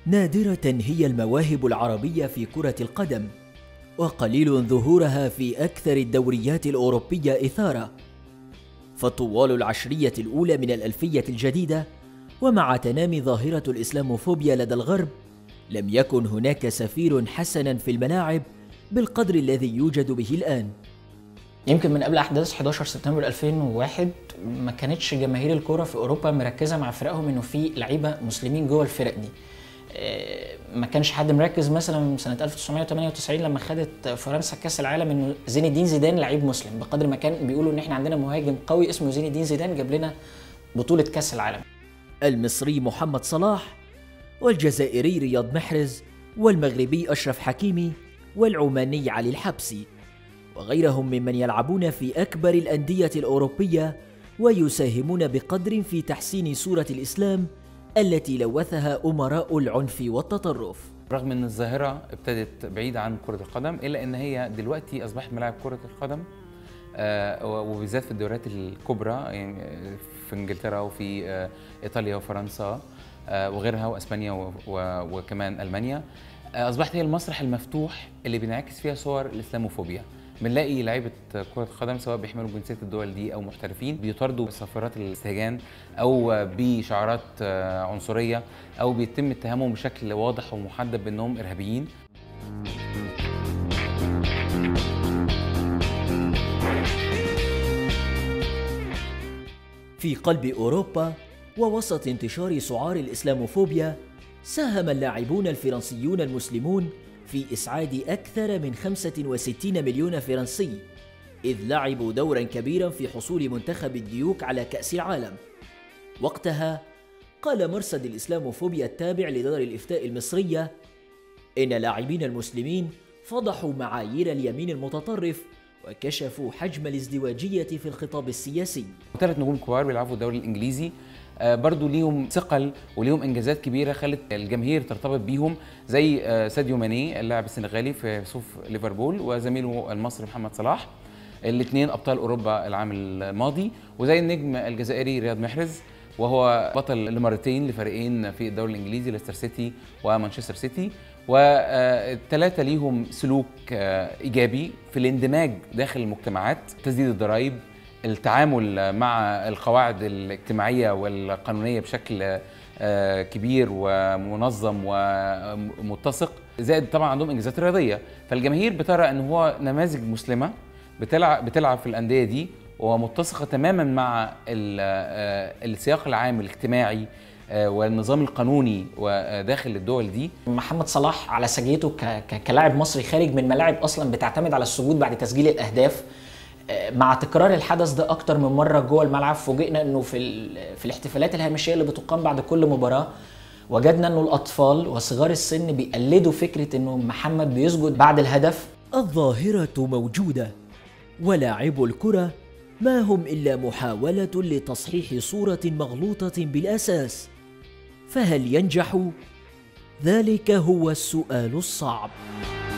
نادرة هي المواهب العربية في كرة القدم وقليل ظهورها في أكثر الدوريات الأوروبية إثارة فطوال العشرية الأولى من الألفية الجديدة ومع تنامي ظاهرة الإسلاموفوبيا لدى الغرب لم يكن هناك سفير حسنا في الملاعب بالقدر الذي يوجد به الآن يمكن من قبل احداث 11 سبتمبر 2001 ما كانتش جماهير الكوره في اوروبا مركزه مع فرقهم انه في لعيبه مسلمين جوه الفرق دي آه، ما كانش حد مركز مثلا سنه 1998 لما خدت فرنسا كاس العالم انه زين الدين زيدان لعيب مسلم بقدر ما كان بيقولوا ان احنا عندنا مهاجم قوي اسمه زين الدين زيدان جاب لنا بطوله كاس العالم المصري محمد صلاح والجزائري رياض محرز والمغربي أشرف حكيمي والعماني علي الحبسي وغيرهم ممن يلعبون في أكبر الأندية الأوروبية ويساهمون بقدر في تحسين صورة الإسلام التي لوثها أمراء العنف والتطرف رغم ان الظاهره ابتدت بعيده عن كره القدم الا ان هي دلوقتي اصبحت ملاعب كره القدم آه، وبالذات في الدوريات الكبرى يعني في انجلترا وفي آه، ايطاليا وفرنسا آه، وغيرها واسبانيا و- و- وكمان المانيا آه، اصبحت هي المسرح المفتوح اللي بينعكس فيها صور الاسلاموفوبيا بنلاقي لعيبه كره قدم سواء بيحملوا جنسيه الدول دي او محترفين بيطاردوا بصفارات الاستهجان او بشعارات آه، عنصريه او بيتم اتهامهم بشكل واضح ومحدد بانهم ارهابيين في قلب أوروبا ووسط انتشار سعار الإسلاموفوبيا ساهم اللاعبون الفرنسيون المسلمون في إسعاد أكثر من 65 مليون فرنسي إذ لعبوا دورا كبيرا في حصول منتخب الديوك على كأس العالم وقتها قال مرصد الإسلاموفوبيا التابع لدار الإفتاء المصرية إن لاعبين المسلمين فضحوا معايير اليمين المتطرف وكشفوا حجم الازدواجية في الخطاب السياسي ثلاث نجوم كبار بيلعبوا الدوري الانجليزي آه، برضو ليهم ثقل وليهم انجازات كبيره خلت الجماهير ترتبط بيهم زي آه، ساديو ماني اللاعب السنغالي في صفوف ليفربول وزميله المصري محمد صلاح الاثنين ابطال اوروبا العام الماضي وزي النجم الجزائري رياض محرز وهو بطل لمرتين لفريقين في الدوري الانجليزي ليستر سيتي ومانشستر سيتي والثلاثه ليهم سلوك آه، ايجابي في الاندماج داخل المجتمعات تسديد الضرائب التعامل مع القواعد الاجتماعيه والقانونيه بشكل آه، كبير ومنظم ومتسق زائد طبعا عندهم انجازات رياضيه فالجماهير بترى ان هو نماذج مسلمه بتلعب بتلعب في الانديه دي ومتسقه تماما مع ال- آه، السياق العام الاجتماعي آه، والنظام القانوني وداخل الدول دي محمد صلاح على سجيته ك- ك- كلاعب مصري خارج من ملاعب اصلا بتعتمد على السجود بعد تسجيل الاهداف آه، مع تكرار الحدث ده اكتر من مره جوه الملعب فوجئنا انه في ال- في الاحتفالات الهامشيه اللي بتقام بعد كل مباراه وجدنا انه الاطفال وصغار السن بيقلدوا فكره انه محمد بيسجد بعد الهدف الظاهرة موجودة ولاعبو الكرة ما هم إلا محاولة لتصحيح صورة مغلوطة بالأساس فهل ينجحوا؟ ذلك هو السؤال الصعب